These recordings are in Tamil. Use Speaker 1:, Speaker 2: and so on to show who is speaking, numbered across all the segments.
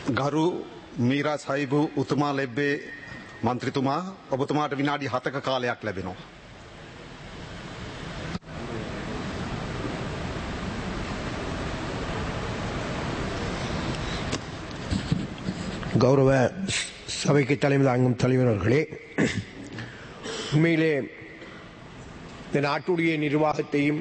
Speaker 1: ගරු මීරා සයිබු උතුමා ලැබ්බේ මන්ත්‍රතුමා ඔබතුමාට විනාඩි හතක කාලයක් ලැබෙනවා.
Speaker 2: கௌரவ சபைக்கு தலைமை தாங்கும் தலைவர்களே உண்மையிலே இந்த நாட்டுடைய நிர்வாகத்தையும்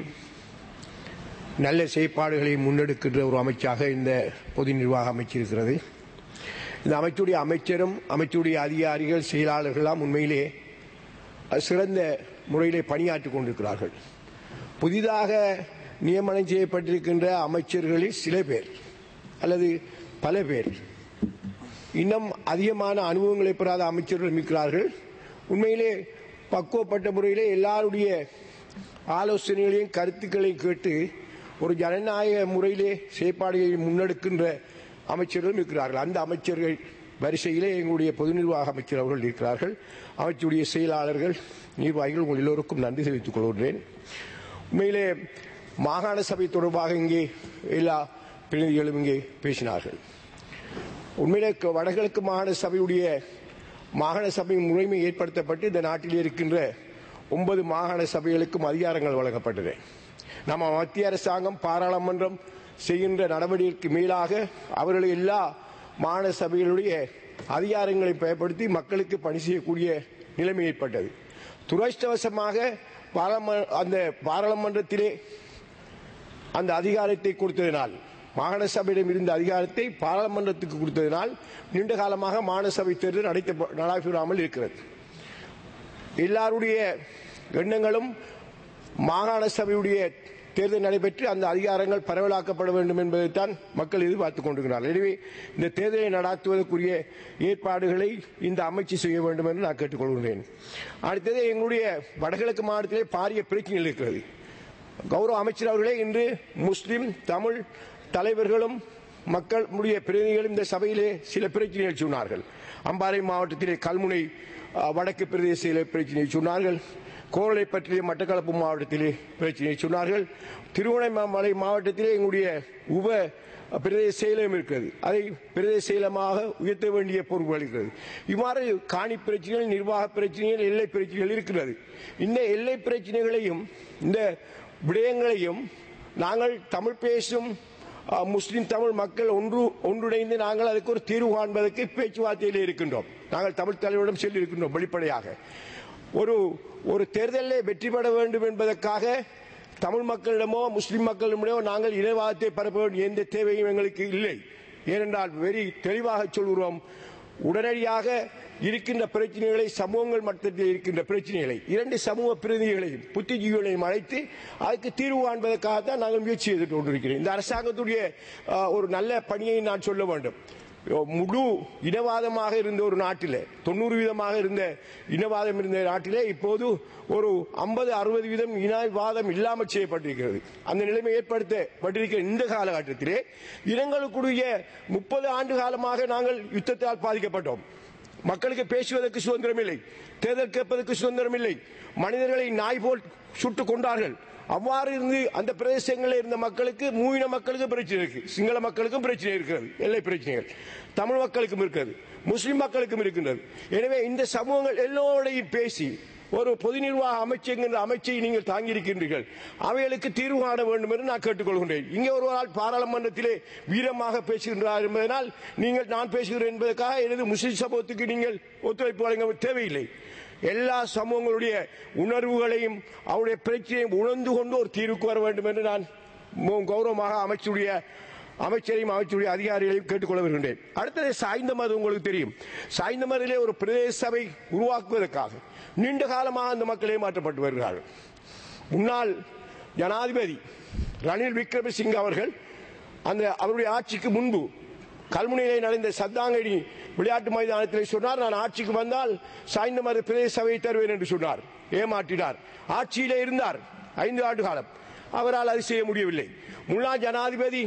Speaker 2: நல்ல செயற்பாடுகளையும் முன்னெடுக்கின்ற ஒரு அமைச்சாக இந்த பொது நிர்வாக அமைச்சிருக்கிறது இந்த அமைச்சுடைய அமைச்சரும் அமைச்சுடைய அதிகாரிகள் செயலாளர்கள்லாம் உண்மையிலே சிறந்த முறையிலே பணியாற்றிக் கொண்டிருக்கிறார்கள் புதிதாக நியமனம் செய்யப்பட்டிருக்கின்ற அமைச்சர்களில் சில பேர் அல்லது பல பேர் இன்னும் அதிகமான அனுபவங்களை பெறாத அமைச்சர்கள் இருக்கிறார்கள் உண்மையிலே பக்குவப்பட்ட முறையிலே எல்லாருடைய ஆலோசனைகளையும் கருத்துக்களையும் கேட்டு ஒரு ஜனநாயக முறையிலே செயற்பாடுகளை முன்னெடுக்கின்ற அமைச்சர்களும் இருக்கிறார்கள் அந்த அமைச்சர்கள் வரிசையிலே எங்களுடைய பொது நிர்வாக அமைச்சர் அவர்கள் இருக்கிறார்கள் அமைச்சருடைய செயலாளர்கள் நிர்வாகிகள் உங்கள் எல்லோருக்கும் நன்றி தெரிவித்துக் கொள்கிறேன் உண்மையிலே மாகாண சபை தொடர்பாக இங்கே எல்லா பிரதிநிதிகளும் இங்கே பேசினார்கள் உண்மையிலே க- வடகிழக்கு மாகாண சபையுடைய மாகாண சபை முறைமை ஏற்படுத்தப்பட்டு இந்த நாட்டில் இருக்கின்ற ஒன்பது மாகாண சபைகளுக்கும் அதிகாரங்கள் வழங்கப்பட்டது நம்ம மத்திய அரசாங்கம் பாராளுமன்றம் செய்கின்ற நடவடிக்கைக்கு மேலாக அவர்கள் எல்லா மாகாண சபைகளுடைய அதிகாரங்களை பயன்படுத்தி மக்களுக்கு பணி செய்யக்கூடிய நிலைமை ஏற்பட்டது துரஷ்டவசமாக பாராளும- அந்த பாராளுமன்றத்திலே அந்த அதிகாரத்தை கொடுத்ததினால் மாகாண சபையிடம் இருந்த அதிகாரத்தை பாராளுமன்றத்துக்கு கொடுத்ததினால் நீண்ட காலமாக மாகாண சபை தேர்தல் நடத்த நடைபெறாமல் இருக்கிறது எல்லாருடைய எண்ணங்களும் மாகாண சபையுடைய தேர்தல் நடைபெற்று அந்த அதிகாரங்கள் பரவலாக்கப்பட வேண்டும் என்பதைத்தான் மக்கள் எதிர்பார்த்துக் கொண்டிருக்கிறார்கள் எனவே இந்த தேர்தலை நடாத்துவதற்குரிய ஏற்பாடுகளை இந்த அமைச்சு செய்ய வேண்டும் என்று நான் கேட்டுக்கொள்கிறேன் அடுத்தது எங்களுடைய வடகிழக்கு மாநிலத்திலே பாரிய பிரச்சனைகள் இருக்கிறது கௌரவ அமைச்சர் அவர்களே இன்று முஸ்லிம் தமிழ் தலைவர்களும் மக்களுடைய பிரதிநிதிகளும் இந்த சபையிலே சில பிரச்சனைகள் சொன்னார்கள் அம்பாறை மாவட்டத்திலே கல்முனை அஹ், வடக்கு பிரதேசத்திலே பிரச்சனையை சொன்னார்கள் கோரளை பற்றிய மட்டக்களப்பு மாவட்டத்திலே பிரச்சனையை சொன்னார்கள் திருவண்ணாமலை மாவட்டத்திலே எங்களுடைய உப பிரதேச செயலம் இருக்கிறது அதை பிரதேச செயலமாக உயர்த்த வேண்டிய பொறுப்புகள் இருக்கிறது இவ்வாறு காணி பிரச்சனைகள் நிர்வாக பிரச்சனைகள் எல்லை பிரச்சனைகள் இருக்கிறது இந்த எல்லை பிரச்சனைகளையும் இந்த விடயங்களையும் நாங்கள் தமிழ் பேசும் அஹ், முஸ்லிம் தமிழ் மக்கள் ஒன்று ஒன்றிணைந்து நாங்கள் அதுக்கு ஒரு தீர்வு காண்பதற்கு பேச்சுவார்த்தையில் இருக்கின்றோம் நாங்கள் தமிழ் தலைவரிடம் சொல்லி இருக்கின்றோம் வெளிப்படையாக ஒரு ஒரு தேர்தலில் வெற்றி பெற வேண்டும் என்பதற்காக தமிழ் மக்களிடமோ முஸ்லிம் மக்களிடமோ நாங்கள் இனவாதத்தை பரப்ப வேண்டிய எந்த தேவையும் எங்களுக்கு இல்லை ஏனென்றால் வெறி தெளிவாக சொல்கிறோம் உடனடியாக இருக்கின்ற பிரச்சனைகளை சமூகங்கள் மட்டத்தில் இருக்கின்ற பிரச்சனைகளை இரண்டு சமூக பிரதிநிதிகளையும் புத்திஜீவிகளையும் அழைத்து அதுக்கு தீர்வு காண்பதற்காகத்தான் நாங்கள் முயற்சி செய்து கொண்டிருக்கிறோம் இந்த அரசாங்கத்துடைய அஹ், ஒரு நல்ல பணியை நான் சொல்ல வேண்டும் முழு இனவாதமாக இருந்த ஒரு நாட்டிலே தொண்ணூறு வீதமாக இருந்த இனவாதம் இருந்த நாட்டிலே இப்போது ஒரு ஐம்பது அறுபது வீதம் இனவாதம் இல்லாமல் செய்யப்பட்டிருக்கிறது அந்த நிலைமை ஏற்படுத்தப்பட்டிருக்கிற இந்த காலகட்டத்திலே இனங்களுக்குரிய முப்பது ஆண்டு காலமாக நாங்கள் யுத்தத்தால் பாதிக்கப்பட்டோம் மக்களுக்கு பேசுவதற்கு சுதந்திரம் இல்லை தேர்தல் கேட்பதற்கு சுதந்திரம் இல்லை மனிதர்களை நாய் போல் சுட்டுக் கொண்டார்கள் அவ்வாறு இருந்து அந்த பிரதேசங்களில் இருந்த மக்களுக்கு மூவின மக்களுக்கு பிரச்சனை இருக்கு சிங்கள மக்களுக்கும் பிரச்சனை இருக்கிறது எல்லை பிரச்சனைகள் தமிழ் மக்களுக்கும் இருக்கிறது முஸ்லிம் மக்களுக்கும் இருக்கின்றது எனவே இந்த சமூகங்கள் எல்லோரையும் பேசி ஒரு பொது நிர்வாக அமைச்சு என்கின்ற அமைச்சை நீங்கள் தாங்கியிருக்கின்றீர்கள் அவைகளுக்கு தீர்வு காண வேண்டும் என்று நான் கேட்டுக்கொள்கின்றேன் இங்கே ஒரு ஆள் பாராளுமன்றத்திலே வீரமாக பேசுகின்றார் என்பதனால் நீங்கள் நான் பேசுகிறேன் என்பதற்காக எனது முஸ்லிம் சமூகத்துக்கு நீங்கள் ஒத்துழைப்பு வழங்க தேவையில்லை எல்லா சமூகங்களுடைய உணர்வுகளையும் அவருடைய பிரச்சனையும் உணர்ந்து கொண்டு ஒரு தீர்வுக்கு வர வேண்டும் என்று நான் மிகவும் கௌரவமாக அமைச்சருடைய அமைச்சரையும் அமைச்சருடைய அதிகாரிகளையும் கேட்டுக்கொள்ள வருகின்றேன் அடுத்தது சாய்ந்த மது உங்களுக்கு தெரியும் சாய்ந்த மதுவிலே ஒரு பிரதேச சபை உருவாக்குவதற்காக நீண்ட காலமாக அந்த மக்கள் ஏமாற்றப்பட்டு வருகிறார்கள் முன்னாள் ஜனாதிபதி ரணில் விக்ரமசிங்க அவர்கள் அந்த அவருடைய ஆட்சிக்கு முன்பு கல்முனையிலே நடந்த சத்தாங்கடி விளையாட்டு மைதானத்தில் சொன்னார் நான் ஆட்சிக்கு வந்தால் சாய்ந்த மது பிரதேச சபையை தருவேன் என்று சொன்னார் ஏமாற்றினார் ஆட்சியிலே இருந்தார் ஐந்து ஆண்டு காலம் அவரால் அது செய்ய முடியவில்லை முன்னாள் ஜனாதிபதி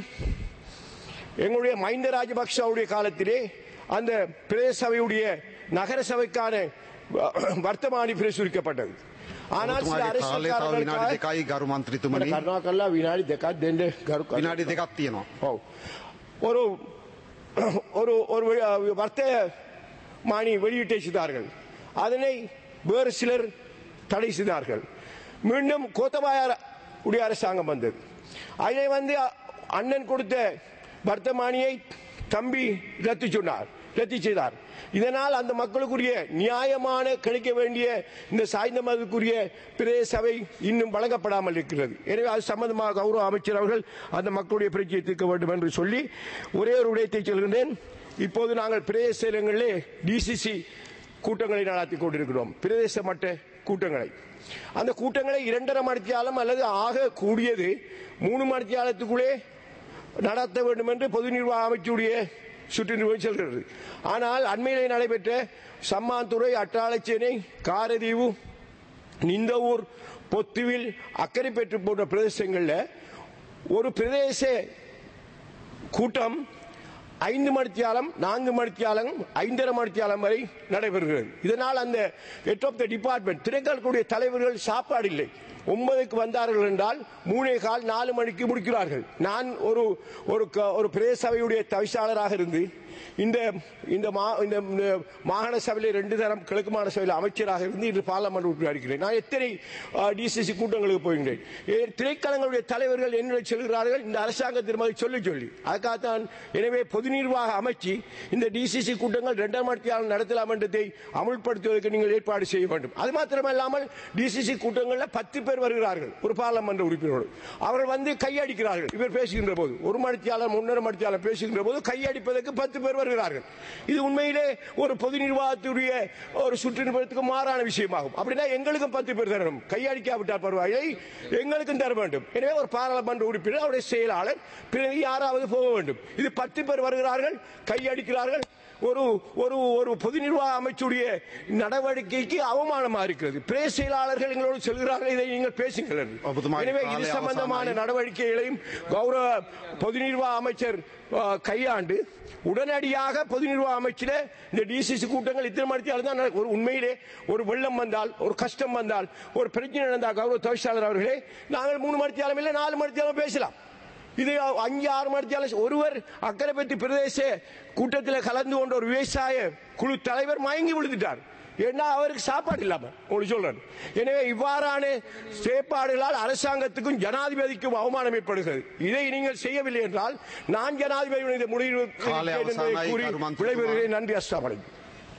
Speaker 2: எங்களுடைய மஹிந்த ராஜபக்சவுடைய காலத்திலே அந்த பிரதேச சபையுடைய நகர சபைக்கான வர்த்தமானி பிரசுரிக்கப்பட்டது ஆனால் சில
Speaker 1: ඔබතුමාගේ කාලය තව විනාඩි
Speaker 2: அரசியல்காரர்களுக்காக
Speaker 1: දෙකයි ගරු මන්ත්‍රතුමනි
Speaker 2: කරුණා කල්ලා විනාඩි දෙකක් දෙන්න ගරු
Speaker 1: විනාඩි දෙකක් තියෙනවා.
Speaker 2: ඔව්. ஒரு ஒரு ஒரு வெ- வர்த்தக மானி வெளியிட்டை செய்தார்கள் அதனை வேறு சிலர் தடை செய்தார்கள் மீண்டும் கோத்தபாய உடைய அரசாங்கம் வந்தது அதிலே வந்து அ- அண்ணன் கொடுத்த வர்த்தமானியை தம்பி ரத்து சொன்னார் ரத்து செய்தார் இதனால் அந்த மக்களுக்குரிய நியாயமான கிடைக்க வேண்டிய இந்த சாய்ந்த மதத்துக்குரிய பிரதேச சபை இன்னும் வழங்கப்படாமல் இருக்கிறது எனவே அது சம்பந்தமாக கௌரவ அமைச்சர் அவர்கள் அந்த மக்களுடைய பிரச்சனையை தீர்க்க வேண்டும் என்று சொல்லி ஒரே ஒரு விடயத்தை சொல்கின்றேன் இப்போது நாங்கள் பிரதேச செயலகங்களிலே டிசிசி கூட்டங்களை நடத்தி கொண்டிருக்கிறோம் பிரதேச மட்ட கூட்டங்களை அந்த கூட்டங்களை இரண்டரை மணித்தியாலம் அல்லது ஆக கூடியது மூணு மணித்தியாலத்துக்குள்ளே நடத்த வேண்டும் என்று பொது நிர்வாக அமைச்சுடைய சுற்று நிர்வாகம் சொல்கிறது ஆனால் அண்மையிலே நடைபெற்ற சம்மாந்துறை அட்டாளச்சேனை காரதீவு நிந்தவூர் பொத்துவில் அக்கரைப்பற்று போன்ற பிரதேசங்களில் ஒரு பிரதேச கூட்டம் ஐந்து மணித்தியாலம் நான்கு மணித்தியாலம் ஐந்தரை மணித்தியாலம் வரை நடைபெறுகிறது இதனால் அந்த ஹெட் ஆஃப் த டிபார்ட்மெண்ட் திரைக்கல்களுடைய தலைவர்கள் சாப்பாடு இல்லை ஒன்பதுக்கு வந்தார்கள் என்றால் மூணே கால் நாலு மணிக்கு முடிக்கிறார்கள் நான் ஒரு ஒரு க- ஒரு பிரதேச சபையுடைய தவிசாளராக இருந்து இந்த இந்த மா- இந்த இந்த மாகாண சபையில் ரெண்டு தரம் கிழக்கு மாகாண சபையில் அமைச்சராக இருந்து இன்று பார்லமெண்ட் உறுப்பினர் இருக்கிறேன் நான் எத்தனை டிசிசி கூட்டங்களுக்கு போகின்றேன் ஏ, திரைக்களங்களுடைய தலைவர்கள் என்ன சொல்கிறார்கள் இந்த அரசாங்கத்தின் மாதிரி சொல்லி சொல்லி அதுக்காகத்தான் எனவே பொது நிர்வாக அமைச்சு இந்த டிசிசி கூட்டங்கள் இரண்டாம் மணித்தியாலம் நடத்தலாம் என்றதை அமுல்படுத்துவதற்கு நீங்கள் ஏற்பாடு செய்ய வேண்டும் அது மாத்திரமல்லாமல் டிசிசி கூட்டங்களில் பத்து பேர் வருகிறார்கள் ஒரு பார்லமெண்ட் உறுப்பினரோடு அவர்கள் வந்து கையடிக்கிறார்கள் இவர் பேசுகின்ற போது ஒரு மணித்தியாளர் முன்னொரு மணித்தியாளர் பேசுகின்ற போது கையடிப்பதற்கு பத்து பேர் வருகிறார்கள் இது உண்மையிலே ஒரு பொது நிர்வாகத்துடைய ஒரு சுற்று நிர்வாகத்துக்கு மாறான விஷயமாகும் அப்படின்னா எங்களுக்கும் பத்து பேர் தரணும் கையடிக்காவிட்டால் பரவாயில்லை எங்களுக்கும் தர வேண்டும் எனவே ஒரு பாராளுமன்ற உறுப்பினர் அவருடைய செயலாளர் பிறகு யாராவது போக வேண்டும் இது பத்து பேர் வருகிறார்கள் கையடிக்கிறார்கள் ஒரு ஒரு ஒரு பொது நிர்வாக அமைச்சுடைய நடவடிக்கைக்கு அவமானமா இருக்கிறது பிரேஸ் செயலாளர்கள் எங்களோடு சொல்கிறார்கள் இதை நீங்கள் பேசுங்கள் என்று.
Speaker 1: ஒப்புதுமாய்
Speaker 2: எனவே இது
Speaker 1: காலை
Speaker 2: சம்பந்தமான
Speaker 1: அவசானமாய்.
Speaker 2: நடவடிக்கைகளையும் கௌரவ பொது நிர்வாக அமைச்சர் ஆ, கையாண்டு உடனடியாக பொது நிர்வாக அமைச்சில இந்த டிசிசி கூட்டங்கள் இத்தனை மணித்தியாலும் தான் நடக்கும். ஒரு உண்மையிலே ஒரு வெள்ளம் வந்தால் ஒரு கஷ்டம் வந்தால் ஒரு பிரச்சனை நடந்தால் கௌரவ தொழிற்சாளர் அவர்களே நாங்கள் மூணு மணித்தியாலம் இல்லை நாலு மணித்தியாலம் பேசலாம் இது அஞ்சு ஆறு மணித்தியாலம் ஒருவர் அக்கறை பற்றி பிரதேச கூட்டத்தில் கலந்து கொண்ட ஒரு விவசாய குழு தலைவர் மயங்கி விழுந்துட்டார் ஏன்னா அவருக்கு சாப்பாடு இல்லாம உங்களுக்கு சொல்றேன் எனவே இவ்வாறான செயற்பாடுகளால் அரசாங்கத்துக்கும் ஜனாதிபதிக்கும் அவமானம் ஏற்படுகிறது இதை நீங்கள் செய்யவில்லை என்றால் நான் ஜனாதிபதி முடிவு
Speaker 1: காலை அவசானாய்
Speaker 2: கூறி
Speaker 1: கருமாந்திரத்துமா.
Speaker 2: விடைபெறுகிறேன் நன்றி அஸ்லாம் வலைக்கும்